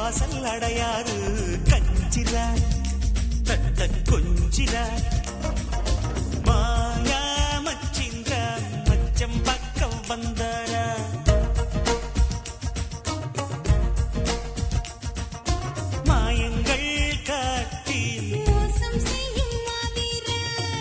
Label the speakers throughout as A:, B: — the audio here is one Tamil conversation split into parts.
A: வாசல் அடையாறு கஞ்சிரா தத்த கொஞ்சிரா மாயா மச்சிந்திர மச்சம் பக்கம் வந்தாரா மாயங்கள் காட்டி
B: மோசம் செய்யும் மாவீரா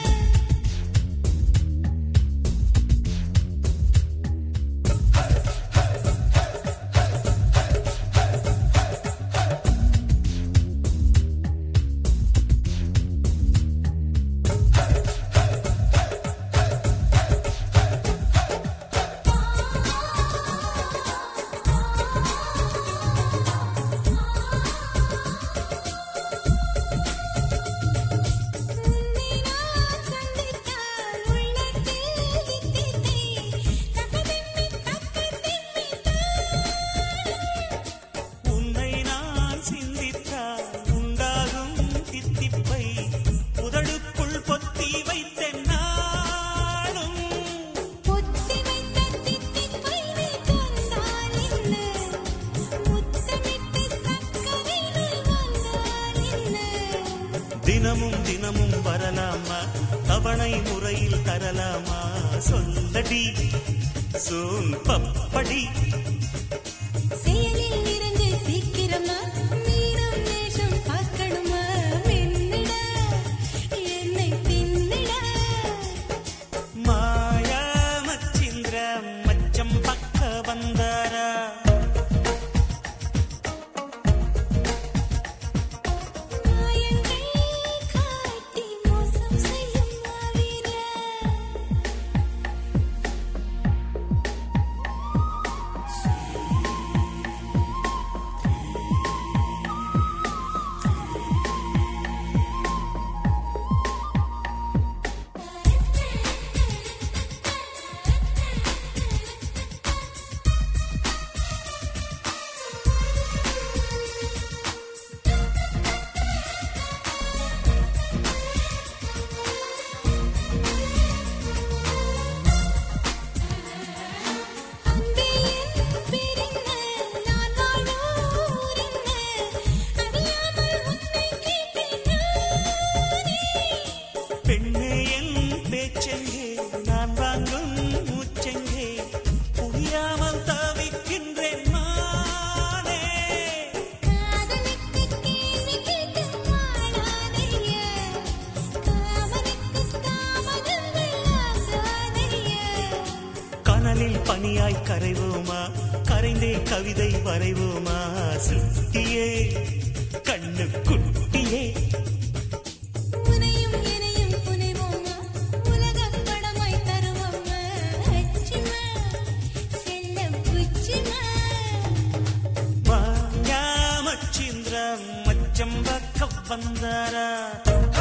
B: உன்னை நான் சந்தித்தால் உள்ளத்தில் தித்தித்தை தகதெம்மி தக்கதெம்மி
A: உன்னை நான் சிந்தித்தால் உண்டாகும் தித்திப்பை உதடுக்குள் பொத்தி வைத்தேன் நாளும்
B: பொத்தி வைத்த தித்திப்பை நீ தந்தால் என்ன முத்தமிட்டு சக்கரை நீ வந்தால் என்ன
A: தினமும் தினமும் வரலாமா தவணை முறையில் தரலாமா சொல்லடி சோன் பப்படி
B: செயலில் இறங்கு சீக்கிரமா மீனம் நேசம் பார்க்கணுமா வெண்ணிட என்னை தின்னிட
A: மாயா மச்சிந்திர மச்சம் பக்க வந்தாரா
B: மாயங்கள் காட்டி மோசம் செய்யும் மாவீரா அன்பே என் பேரென்ன நான் வாழும் ஊரென்ன அறியாமல் உன்னை கேட்டேன் நானே
A: பெண்ணே என் பேச்செங்கே நான் வாங்கும் மூச்செங்கே புரியாமல் தவிக்கின்றேன் மானே
B: காதலுக்கு கேள்வி கேட்டு வாழாதையா காமனுக்கு தாமதங்கள் ஆகாதையா
A: கனலில் பனியாய் கரைவோமா கரைந்தே கவிதை வரைவோமா சுத்தியே கண்ணு குட்டியே
B: உனையும் இனையும் புனைவோமா உலகப் படமாய் தருவோமா அச்சுமா செல்லம் புச்சுமா
A: மாயா மச்சிந்திர மச்சம் பக்க வந்தாரா